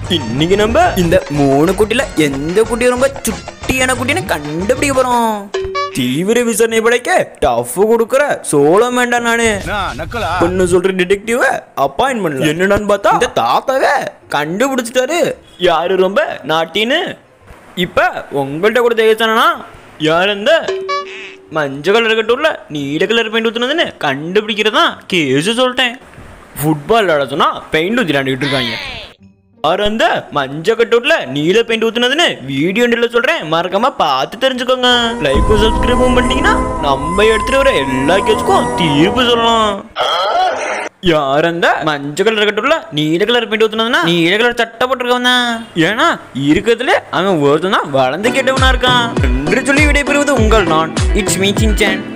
இன்னைக்கு நம்ம இந்த மூணு குட்டில எந்த குட்டி ரொம்ப சுட்டியான குட்டின்னு கண்டுபிடிக்க போறோம் தீவிர விசாரணை படைக்க டஃப் கொடுக்குற சோளம் வேண்டாம் நானு நக்கலா பொண்ணு சொல்ற டிடெக்டிவ அப்பாயின்ட் பண்ணல என்னடான்னு பார்த்தா இந்த தாத்தாவே கண்டுபிடிச்சிட்டாரு யாரு ரொம்ப நாட்டின்னு இப்ப உங்கள்கிட்ட கூட தேவைச்சானா யார் அந்த மஞ்சள் கலர் கட்டூர்ல நீல கலர் பெயிண்ட் ஊத்துனதுன்னு கண்டுபிடிக்கிறதா கேஸ் சொல்லிட்டேன் ஃபுட்பால் விளையாட சொன்னா பெயிண்ட் ஊத்தி விளையாண்டுட்டு இருக்காங்க யார் அந்த மஞ்சள் கட்டூர்ல நீல பெயிண்ட் ஊத்துனதுன்னு வீடியோண்டில் சொல்றேன் மறக்காம பார்த்து தெரிஞ்சுக்கோங்க லைக்கும் சப்ஸ்கிரைபும் பண்ணிட்டீங்கன்னா நம்ம எடுத்துட்டு வர எல்லா கேஸுக்கும் தீர்ப்பு சொல்லலாம் யார் அந்த மஞ்சள் கலர் கட்டுள்ள நீல கலர் பெயிண்ட் ஊத்துனதுன்னா நீல கலர் சட்டை போட்டிருக்கவன் தான் ஏன்னா இருக்கிறதுல அவன் ஒருத்தன் தான் வளர்ந்து கேட்டவனா இருக்கான் என்று சொல்லி விடைபெறுவது உங்கள் நான் இட்ஸ் மீ சின்சேன்